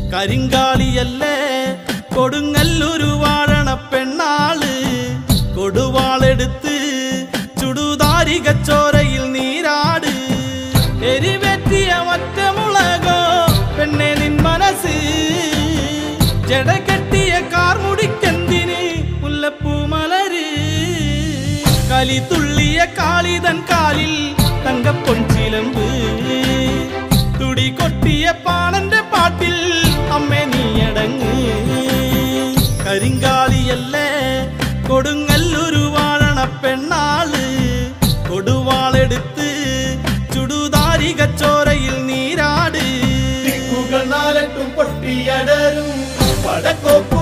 കരിങ്കാളിയല്ലേ കൊടുങ്ങല്ലൊരു വാഴണ പെണ്ണാള് കൊടുവാളെടുത്ത് ചുടുതാരികച്ചോരയിൽ നീരാട് എരിവെറ്റിയ ഒറ്റമുളകോ പെണ്ണെ നിൻ മനസ്സ് ജട കെട്ടിയ കാർമുടിക്കെന്തിന് മുല്ലപ്പൂ മലര് കലി തുള്ളിയ കാളിതൻ കാലിൽ തങ്കപ്പൊൻചിലമ്പ് തുടി കൊട്ടിയ പാണന്റെ പാട്ടിൽ അമ്മേ നീയടങ്ങ് കരിങ്കാളിയല്ലേ കൊടുങ്ങല്ലൊരു വാഴണ പെണ്ണാള് കൊടുവാളെടുത്ത് ചുടുതാരികച്ചോരയിൽ നീരാട് ദിക്കുകൾ നാലട്ടും പൊട്ടിയടരും പടക്കോപ്പ്